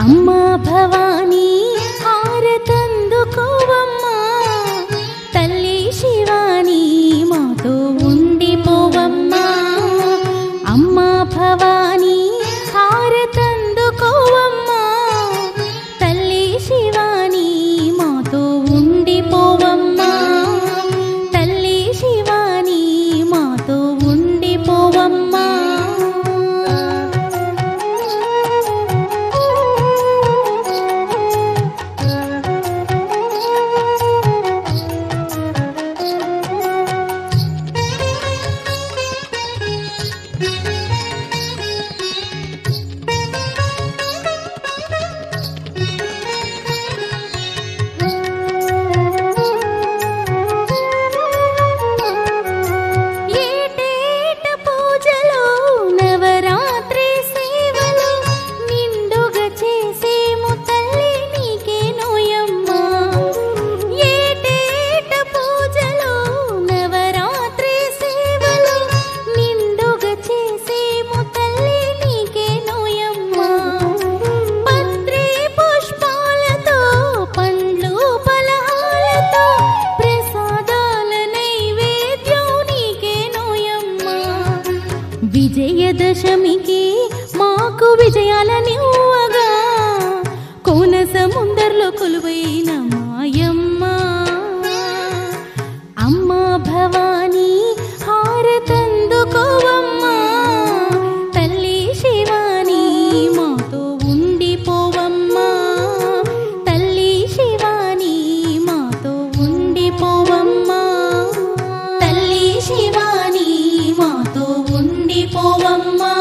అమ్మా భవానీ హారతందుకోవమ్మా తల్లి శివాని మాతో ఉండిపోవమ్మా అమ్మా భవానీ హారతందుకోవమ్మా తల్లి శివాని మాతో ఉండిపోవమ్మా తల్లి శివాని మాతో ఉండిపోవమ్మా ఏటేట పూజలో నవరాత్రి సేవలు నిండుగా చేసేము తల్లి నీకే నోయమ్మా ఏటేట పూజలో నవరాత్రి సేవలు నిండుగా చేసేము తల్లి నీకే నోయమ్మా పత్రి పుష్పాలతో పండ్లు ఫలహాలతో ప్రసాదాల నైవేద్యం నీకే నోయమ్మా విజయదశమికి మాకు విజయాలనివ్వగా కోన సముందర్లో కొలువైన మాయమ్మ అమ్మా భవానీ హారతందుకోవమ్మా తల్లి శివాని మాతో ఉండిపోవమ్మా తల్లి శివాని మాతో ఉండిపోవమ్మా తల్లి శివాని మాతో ఉండిపోవమ్మా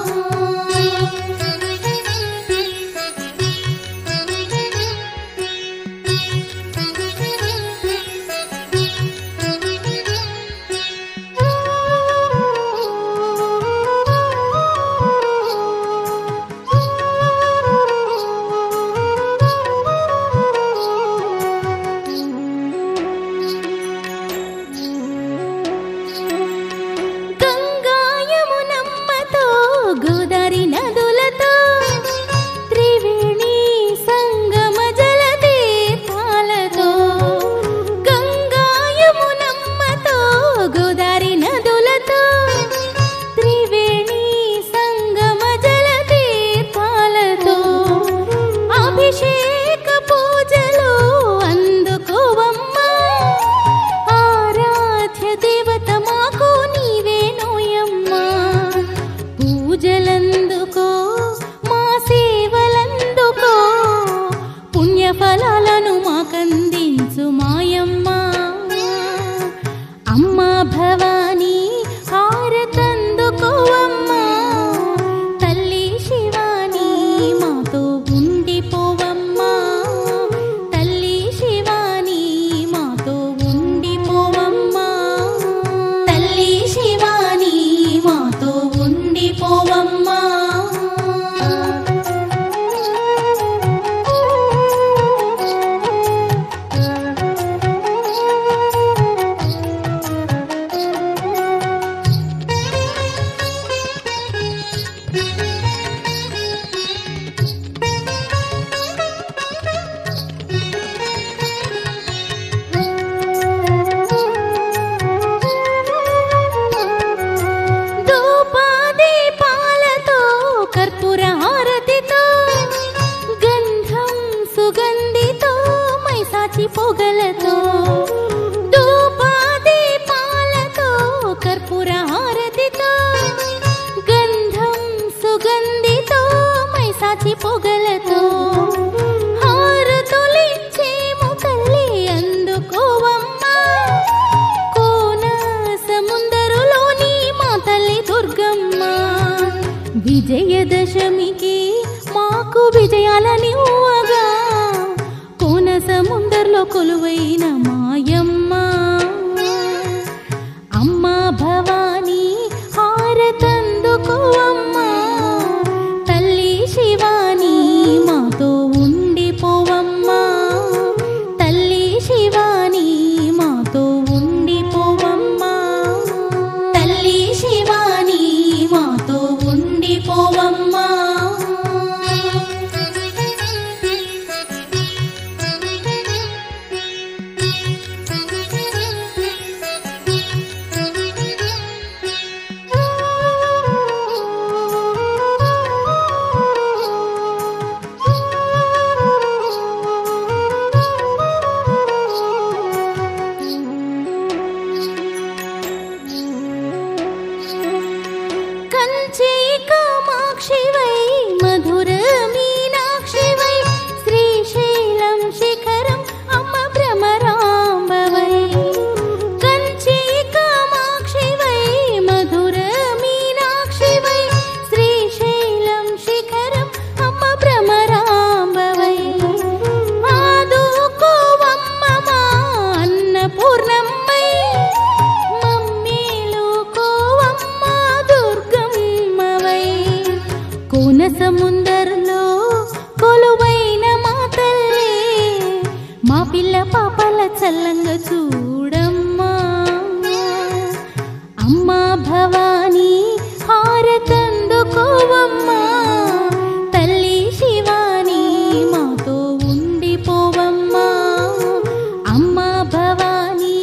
గంగాయమునమ్మతో గోదారి నదులతో త్రివేణి సంగమ జల తీర్థాలతో గంగాయమునమ్మతో గోదారి నదులతో త్రివేణి సంగమ జల తీర్థాలతో అభిషేక పూజలు అందుకోవమ్మా ఆరాధ్య దేవత మాకు నీవే నోయమ్మా పూజలందుకో మా సేవలందుకో పుణ్యఫలాలను మాకందించు మాయమ్మా అమ్మా భవానీ హారతందుకోవమ్మా తల్లి శివాని మాతో ఉండిపోవమ్మా తల్లి శివాని మాతో ఉండిపోవమ్మా తల్లి శివాని మాతో ఉండిపోవమ్మా ధూపాదీపాలతో కర్పూర హారతితో గంధం సుగంధితో మైసాచి పొగలతో ధూపాదీపాలతో కర్పూర హారతితో గంధం సుగంధితో మైసాచి పొగలతో హారతులిచ్చేము తల్లి అందుకోవమ్మా కోన సముందరులోని మా తల్లి దుర్గమ్మ విజయదశమికి మాకు విజయాలనివ్వగా కోన సముందర్లో కొలువైన మాయమ్మ అమ్మా భవానీ హారతందుకోవమ్మా తల్లి శివాని మాతో ఉండిపోవమ్మా తల్లి శివాని మాతో ఉండిపోవమ్మా తల్లి శివాని మాతో ఉండిపోవమ్మా మధుర మీనాక్షివై శ్రీశైలం శిఖరం అమ్మ భ్రమరాంబవై కంచి కామాక్షివై మధుర మీనాక్షివై శ్రీశైలం శిఖరం అమ్మ భ్రమరాంబవై ఆదుకోవమ్మ మా అన్నపూర్ణమ్మై మమ్మీలు కోవమ్మ దుర్గమ్మవై కోన సముందరులో కొలువైన మా తల్లి మా పిల్ల పాపల చల్లంగా చూడమ్మా అమ్మా భవానీ హారతందుకోవమ్మా తల్లి శివాని మాతో ఉండిపోవమ్మా అమ్మా భవానీ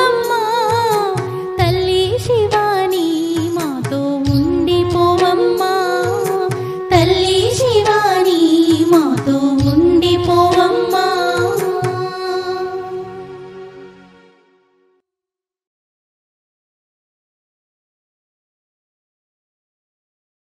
హారతందుకోవమ్మా తల్లి శివాని మాతో ఉండిపోవమ్మా